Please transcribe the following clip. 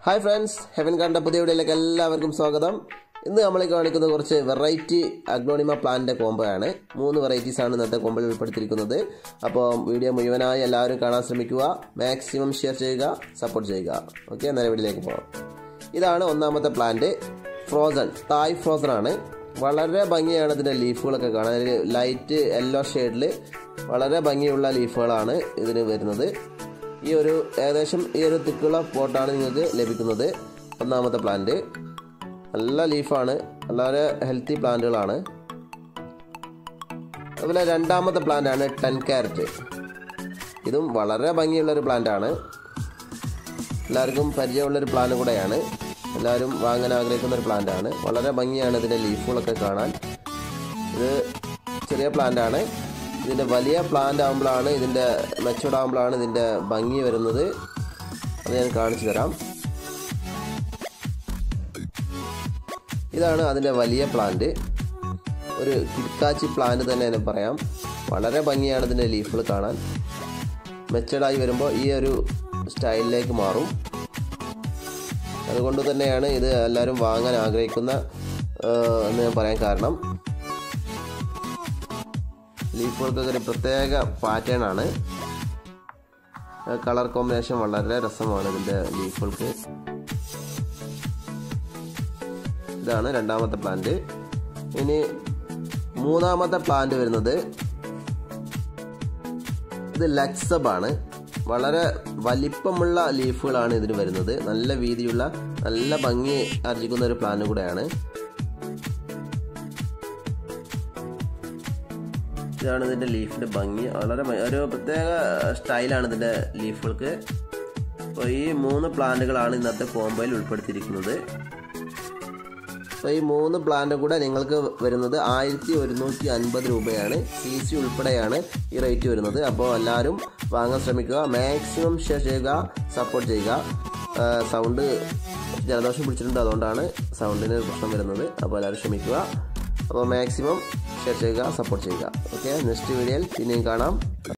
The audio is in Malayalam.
ഹായ് ഫ്രണ്ട്സ് ഹെവൻ കണ്ട പുതിയ വീഡിയോയിലേക്ക് എല്ലാവർക്കും സ്വാഗതം ഇന്ന് നമ്മൾ കാണിക്കുന്ന കുറച്ച് വെറൈറ്റി അഗ്നോണിമ പ്ലാന്റിൻ്റെ കോംബോ ആണ് മൂന്ന് വെറൈറ്റീസ് ആണ് ഇന്നത്തെ കോമ്പോയിൽ ഉൾപ്പെടുത്തിയിരിക്കുന്നത് അപ്പോൾ വീഡിയോ മുഴുവനായി എല്ലാവരും കാണാൻ ശ്രമിക്കുക മാക്സിമം ഷെയർ ചെയ്യുക സപ്പോർട്ട് ചെയ്യുക ഓക്കെ നേരെ വീഡിയോയിലേക്ക് പോകാം ഇതാണ് ഒന്നാമത്തെ പ്ലാന്റ് ഫ്രോസൺ തായ് ഫ്രോസൺ ആണ് വളരെ ഭംഗിയാണ് ഇതിൻ്റെ ലീഫുകളൊക്കെ കാണാൻ ഒരു ലൈറ്റ് യെല്ലോ ഷെയ്ഡിൽ വളരെ ഭംഗിയുള്ള ലീഫുകളാണ് ഇതിന് വരുന്നത് ഈ ഒരു ഏകദേശം ഈ ഒരു തിക്കുള്ള പോട്ടാണ് നിങ്ങൾക്ക് ലഭിക്കുന്നത് ഒന്നാമത്തെ പ്ലാന്റ് നല്ല ലീഫാണ് വളരെ ഹെൽത്തി പ്ലാന്റുകളാണ് അതുപോലെ രണ്ടാമത്തെ പ്ലാന്റ് ആണ് ടെൻ ക്യാരറ്റ് ഇതും വളരെ ഭംഗിയുള്ള ഒരു പ്ലാന്റ് ആണ് എല്ലാവർക്കും പരിചയമുള്ളൊരു പ്ലാന്റ് കൂടെയാണ് എല്ലാവരും വാങ്ങാൻ ആഗ്രഹിക്കുന്ന ഒരു പ്ലാന്റ് ആണ് വളരെ ഭംഗിയാണ് ഇതിൻ്റെ ലീഫുകളൊക്കെ കാണാൻ ഇത് ചെറിയ പ്ലാന്റ് ആണ് ഇതിൻ്റെ വലിയ പ്ലാന്റ് ആകുമ്പോഴാണ് ഇതിൻ്റെ മെച്ചൂർഡ് ആകുമ്പോഴാണ് ഇതിൻ്റെ ഭംഗി വരുന്നത് അത് ഞാൻ കാണിച്ചു തരാം ഇതാണ് അതിൻ്റെ വലിയ പ്ലാന്റ് ഒരു കിടക്കാച്ചി പ്ലാന്റ് തന്നെ ഞാൻ പറയാം വളരെ ഭംഗിയാണ് ഇതിൻ്റെ ലീഫുകൾ കാണാൻ മെച്ചഡായി വരുമ്പോൾ ഈ ഒരു സ്റ്റൈലിലേക്ക് മാറും അതുകൊണ്ട് തന്നെയാണ് ഇത് എല്ലാവരും വാങ്ങാൻ ആഗ്രഹിക്കുന്ന എന്ന് ഞാൻ പറയാൻ കാരണം ലീഫുകൾക്കൊക്കെ ഒരു പ്രത്യേക പാറ്റേൺ ആണ് കളർ കോമ്പിനേഷൻ വളരെ രസമാണ് ഇതിൻ്റെ ലീഫുകൾക്ക് ഇതാണ് രണ്ടാമത്തെ പ്ലാന്റ് ഇനി മൂന്നാമത്തെ പ്ലാന്റ് വരുന്നത് ഇത് ലക്സബ് ആണ് വളരെ വലിപ്പമുള്ള ലീഫുകളാണ് ഇതിന് വരുന്നത് നല്ല വീതിയുള്ള നല്ല ഭംഗി ആർജിക്കുന്ന ഒരു പ്ലാന്റ് കൂടെയാണ് ഇതാണ് ഇതിൻ്റെ ലീഫിൻ്റെ ഭംഗി വളരെ ഒരു പ്രത്യേക സ്റ്റൈലാണ് ഇതിൻ്റെ ലീഫുകൾക്ക് അപ്പോൾ ഈ മൂന്ന് പ്ലാന്റുകളാണ് ഇന്നത്തെ കോംബോയിൽ ഉൾപ്പെടുത്തിയിരിക്കുന്നത് അപ്പോൾ ഈ മൂന്ന് പ്ലാന്റ് കൂടെ നിങ്ങൾക്ക് വരുന്നത് ആയിരത്തി ഒരുന്നൂറ്റി അൻപത് രൂപയാണ് സി സി ഉൾപ്പെടെയാണ് ഈ റേറ്റ് വരുന്നത് അപ്പോൾ എല്ലാവരും വാങ്ങാൻ ശ്രമിക്കുക മാക്സിമം ഷെയർ ചെയ്യുക സപ്പോർട്ട് ചെയ്യുക സൗണ്ട് ജലദോഷം പിടിച്ചിട്ടുണ്ട് അതുകൊണ്ടാണ് സൗണ്ടിന് പ്രശ്നം വരുന്നത് അപ്പോൾ എല്ലാവരും ക്ഷമിക്കുക അപ്പോൾ മാക്സിമം ഷെയർ ചെയ്യുക സപ്പോർട്ട് ചെയ്യുക ഓക്കെ നെക്സ്റ്റ് വീഡിയോയിൽ പിന്നെയും കാണാം